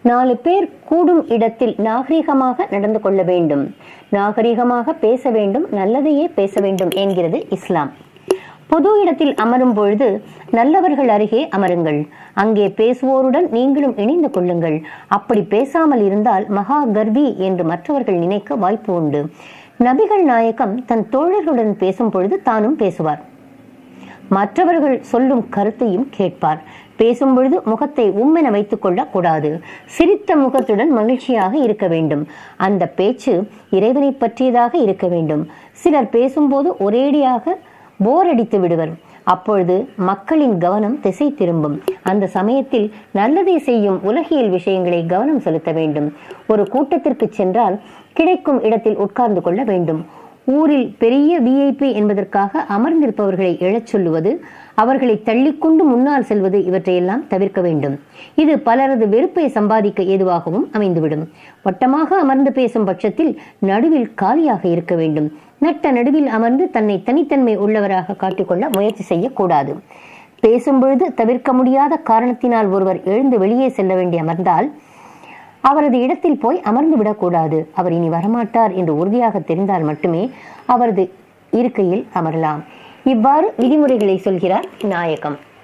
நாலு பேர் கூடும் இடத்தில் நாகரிகமாக நடந்து கொள்ள வேண்டும் நாகரிகமாக பேச வேண்டும் நல்லதையே பேச வேண்டும் என்கிறது இஸ்லாம் பொது இடத்தில் அமரும் பொழுது நல்லவர்கள் அருகே அமருங்கள் அங்கே பேசுவோருடன் நீங்களும் இணைந்து கொள்ளுங்கள் அப்படி பேசாமல் இருந்தால் மகா கர்வி என்று மற்றவர்கள் நினைக்க வாய்ப்பு உண்டு நபிகள் நாயகம் தன் தோழர்களுடன் பேசும் பொழுது தானும் பேசுவார் மற்றவர்கள் சொல்லும் கருத்தையும் கேட்பார் பேசும் பொழுது முகத்தை உம்மென வைத்துக் கொள்ள கூடாது சிரித்த முகத்துடன் மகிழ்ச்சியாக இருக்க வேண்டும் அந்த பேச்சு இறைவனை பற்றியதாக இருக்க வேண்டும் சிலர் பேசும்போது ஒரேடியாக போர் அடித்து விடுவர் அப்பொழுது மக்களின் கவனம் திசை திரும்பும் அந்த சமயத்தில் நல்லதை செய்யும் உலகியல் விஷயங்களை கவனம் செலுத்த வேண்டும் ஒரு கூட்டத்திற்கு சென்றால் கிடைக்கும் இடத்தில் உட்கார்ந்து கொள்ள வேண்டும் ஊரில் பெரிய விஐபி என்பதற்காக அமர்ந்திருப்பவர்களை எழச் சொல்லுவது அவர்களை தள்ளிக்கொண்டு முன்னால் செல்வது இவற்றையெல்லாம் தவிர்க்க வேண்டும் இது பலரது வெறுப்பை சம்பாதிக்க ஏதுவாகவும் அமைந்துவிடும் வட்டமாக அமர்ந்து பேசும் பட்சத்தில் நடுவில் காலியாக இருக்க வேண்டும் நட்ட நடுவில் அமர்ந்து தன்னை தனித்தன்மை உள்ளவராக காட்டிக்கொள்ள முயற்சி செய்யக்கூடாது பேசும்பொழுது தவிர்க்க முடியாத காரணத்தினால் ஒருவர் எழுந்து வெளியே செல்ல வேண்டி அமர்ந்தால் அவரது இடத்தில் போய் அமர்ந்து விடக்கூடாது அவர் இனி வரமாட்டார் என்று உறுதியாக தெரிந்தால் மட்டுமே அவரது இருக்கையில் அமரலாம் இவ்வாறு விதிமுறைகளை சொல்கிறார் நாயகம்